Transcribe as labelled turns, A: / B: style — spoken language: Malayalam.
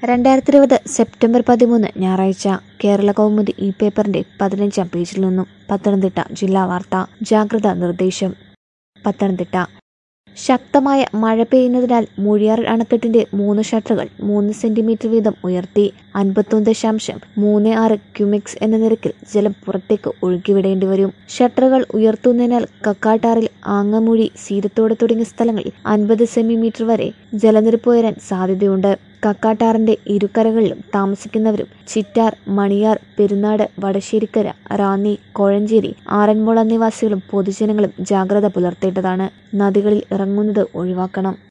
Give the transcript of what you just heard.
A: രണ്ടായിരത്തി ഇരുപത് സെപ്റ്റംബർ പതിമൂന്ന് ഞായറാഴ്ച കേരള കൗമുദി ഈ പേപ്പറിന്റെ പതിനഞ്ചാം പേജിൽ നിന്നും പത്തനംതിട്ട ജില്ലാ വാർത്ത ജാഗ്രതാ നിർദ്ദേശം പത്തനംതിട്ട ശക്തമായ മഴ പെയ്യുന്നതിനാൽ മൂഴിയാർ അണക്കെട്ടിന്റെ മൂന്ന് ഷട്ടറുകൾ മൂന്ന് സെന്റിമീറ്റർ വീതം ഉയർത്തി അൻപത്തൊന്ന് ദശാംശം മൂന്ന് ആറ് ക്യുമിക്സ് എന്ന നിരക്കിൽ ജലം പുറത്തേക്ക് ഒഴുക്കിവിടേണ്ടി വരും ഷട്ടറുകൾ ഉയർത്തുന്നതിനാൽ കക്കാട്ടാറിൽ ആങ്ങമൂഴി സീരത്തോട് തുടങ്ങിയ സ്ഥലങ്ങളിൽ അൻപത് സെന്റിമീറ്റർ വരെ ജലനിരപ്പ് ഉയരാൻ സാധ്യതയുണ്ട് കക്കാട്ടാറിന്റെ ഇരുകരകളിലും താമസിക്കുന്നവരും ചിറ്റാർ മണിയാർ പെരുന്നാട് വടശ്ശേരിക്കര റാന്നി കോഴഞ്ചേരി ആറന്മുള നിവാസികളും പൊതുജനങ്ങളും ജാഗ്രത പുലർത്തേണ്ടതാണ് നദികളിൽ ഇറങ്ങുന്നത് ഒഴിവാക്കണം